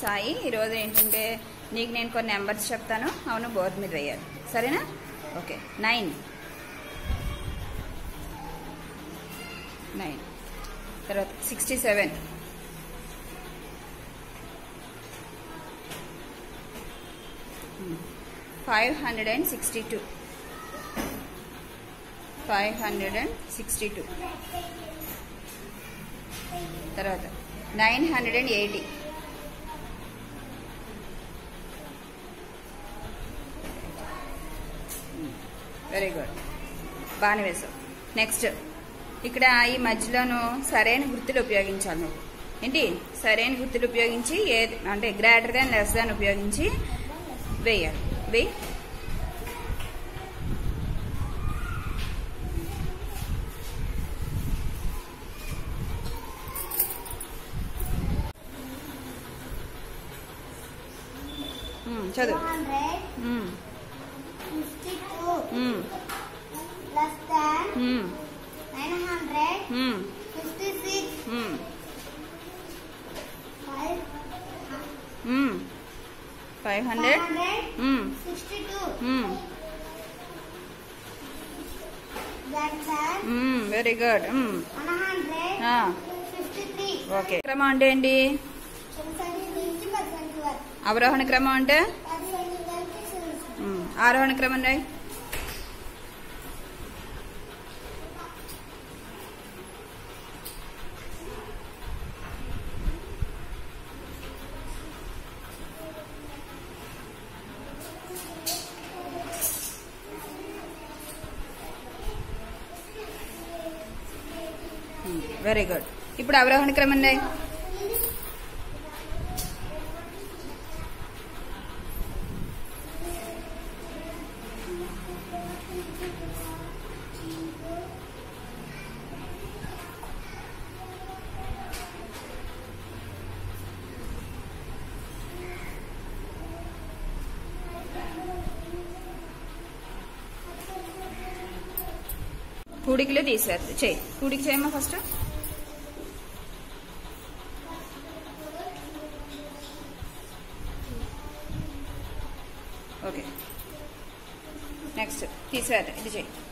సాయి ఈరోజు ఏంటంటే నీకు నేను కొన్ని నెంబర్స్ చెప్తాను అవును బోర్డు మీద వేయాలి సరేనా ఓకే నైన్ నైన్ తర్వాత sixty seven five hundred and sixty two five hundred and sixty two తర్వాత nine hundred and eighty very good బాగానే వేసావు నెక్స్ట్ ఇక్కడ ఈ మధ్యలోను సరైన గుర్తులు ఉపయోగించాలి నువ్వు ఏంటి సరైన గుర్తులు ఉపయోగించి ఏది అంటే గ్రేటర్ దాన్ లెస్ దాన్ ఉపయోగించి వేయాలి వేయి ఉమ్, చదువు hundred um, fifty two um, less than um, nine hundred um, fifty six um, five um. Five hundred hundred um, sixty two um, that sir um, very good um, one hundred ah, fifty three okay క్రమం అంటే ఏంటి చిన్న సంఖ్య నుంచి పెద్ద సంఖ్య వరకు అవరోహణ క్రమం అంటే పది సంఖ్య కలిపి చిన్న సంఖ్య. ఉమ్, ఆరోహణ క్రమం రాయి వెరీ గుడ్ ఇప్పుడు అవరోహణ క్రమం రాయి కూడికిలో తీసేది చేయి కూడికి చేయమ్మా ఫస్ట్ ఓకే నెక్స్ట్ తీసేది ఇది చేయి